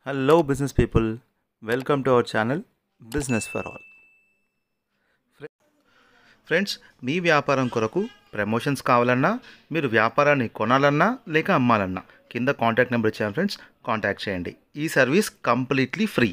Hello, business people. Welcome to our channel, Business for All. Friends మీ వ్యాపారం కొరకు promotions కావాలన్నా మీరు వ్యాపారాన్ని కొనాలన్నా లేక అమ్మాలన్నా కింద కాంటాక్ట్ నెంబర్ ఇచ్చాను ఫ్రెండ్స్ కాంటాక్ట్ చేయండి ఈ సర్వీస్ కంప్లీట్లీ ఫ్రీ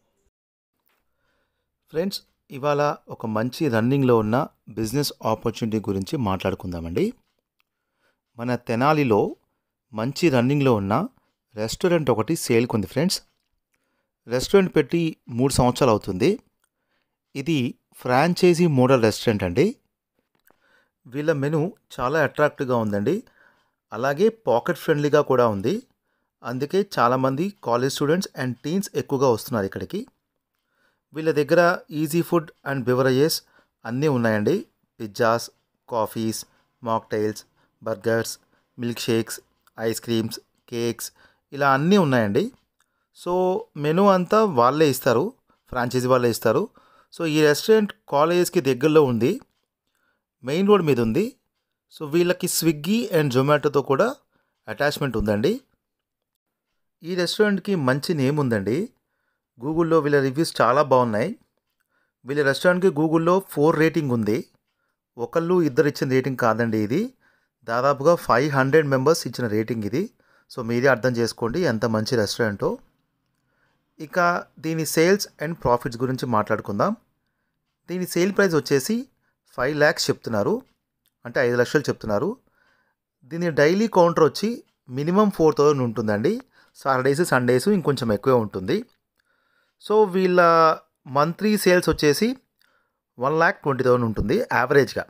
ఫ్రెండ్స్ ఇవాళ ఒక మంచి రన్నింగ్లో ఉన్న బిజినెస్ ఆపర్చునిటీ గురించి మాట్లాడుకుందామండి మన తెనాలిలో మంచి రన్నింగ్లో ఉన్న రెస్టారెంట్ ఒకటి సేల్కి ఉంది ఫ్రెండ్స్ రెస్టారెంట్ పెట్టి మూడు సంవత్సరాలు అవుతుంది ఇది ఫ్రాంచైజీ మోడల్ రెస్టారెంట్ అండి వీళ్ళ మెను చాలా అట్రాక్టివ్గా ఉందండి అలాగే పాకెట్ ఫ్రెండ్లీగా కూడా ఉంది అందుకే చాలామంది కాలేజ్ స్టూడెంట్స్ అండ్ టీన్స్ ఎక్కువగా వస్తున్నారు ఇక్కడికి వీళ్ళ దగ్గర ఈజీ ఫుడ్ అండ్ బివరేజెస్ అన్నీ ఉన్నాయండి pizzas coffees mocktails burgers milk shakes ice creams cakes ఇలా అన్నీ ఉన్నాయండి సో మెనూ అంతా వాళ్ళే ఇస్తారు ఫ్రాంచైజీ వాళ్ళే ఇస్తారు సో ఈ రెస్టారెంట్ కాలేజెస్కి దగ్గరలో ఉంది మెయిన్ రోడ్ మీద ఉంది సో వీళ్ళకి స్విగ్గీ అండ్ జొమాటోతో కూడా అటాచ్మెంట్ ఉందండి ఈ రెస్టారెంట్కి మంచి నేమ్ ఉందండి గూగుల్లో వీళ్ళ రివ్యూస్ చాలా బాగున్నాయి వీళ్ళ రెస్టారెంట్కి గూగుల్లో ఫోర్ రేటింగ్ ఉంది ఒకళ్ళు ఇద్దరు ఇచ్చిన రేటింగ్ కాదండి ఇది దాదాపుగా ఫైవ్ హండ్రెడ్ మెంబర్స్ ఇచ్చిన రేటింగ్ ఇది సో మీరే అర్థం చేసుకోండి ఎంత మంచి రెస్టారెంటో ఇక దీని సేల్స్ అండ్ ప్రాఫిట్స్ గురించి మాట్లాడుకుందాం దీని సేల్ ప్రైస్ వచ్చేసి ఫైవ్ ల్యాక్స్ చెప్తున్నారు అంటే ఐదు లక్షలు చెప్తున్నారు దీని డైలీ కౌంటర్ వచ్చి మినిమం ఫోర్ థౌజండ్ ఉంటుందండి సాటర్డేస్ సండేస్ ఇంకొంచెం ఎక్కువే ఉంటుంది సో వీళ్ళ మంత్లీ సేల్స్ వచ్చేసి వన్ ల్యాక్ ట్వంటీ థౌసండ్ ఉంటుంది యావరేజ్గా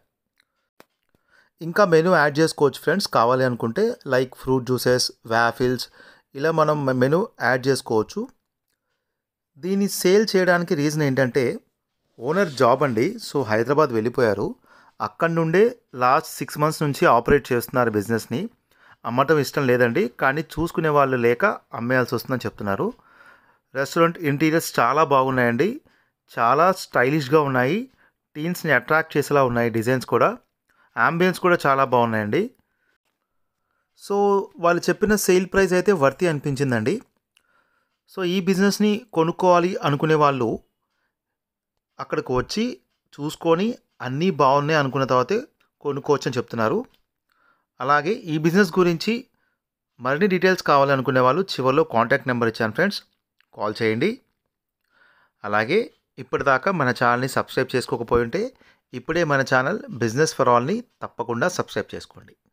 ఇంకా మెనూ యాడ్ చేసుకోవచ్చు ఫ్రెండ్స్ కావాలి అనుకుంటే లైక్ ఫ్రూట్ జ్యూసెస్ వ్యాఫిల్స్ ఇలా మనం మెనూ యాడ్ చేసుకోవచ్చు దీన్ని సేల్ చేయడానికి రీజన్ ఏంటంటే ఓనర్ జాబ్ అండి సో హైదరాబాద్ వెళ్ళిపోయారు అక్కడి నుండే లాస్ట్ సిక్స్ మంత్స్ నుంచి ఆపరేట్ చేస్తున్నారు బిజినెస్ని అమ్మటం ఇష్టం లేదండి కానీ చూసుకునే వాళ్ళు లేక అమ్మేయాల్సి వస్తుందని చెప్తున్నారు రెస్టారెంట్ ఇంటీరియర్స్ చాలా బాగున్నాయండి చాలా స్టైలిష్గా ఉన్నాయి టీన్స్ని అట్రాక్ట్ చేసేలా ఉన్నాయి డిజైన్స్ కూడా అంబియన్స్ కూడా చాలా బాగున్నాయండి సో వాళ్ళు చెప్పిన సేల్ ప్రైస్ అయితే వర్తి అనిపించిందండి సో ఈ బిజినెస్ని కొనుక్కోవాలి అనుకునే వాళ్ళు అక్కడికి వచ్చి చూసుకొని అన్నీ బాగున్నాయి అనుకున్న తర్వాతే కొనుక్కోవచ్చు అని చెప్తున్నారు అలాగే ఈ బిజినెస్ గురించి మరిన్ని డీటెయిల్స్ కావాలనుకునే వాళ్ళు చివరిలో కాంటాక్ట్ నెంబర్ ఇచ్చాను ఫ్రెండ్స్ కాల్ చేయండి అలాగే ఇప్పటిదాకా మన ఛానల్ని సబ్స్క్రైబ్ చేసుకోకపోయి ఉంటే ఇప్పుడే మన ఛానల్ బిజినెస్ ఫర్ ఆల్ని తప్పకుండా సబ్స్క్రైబ్ చేసుకోండి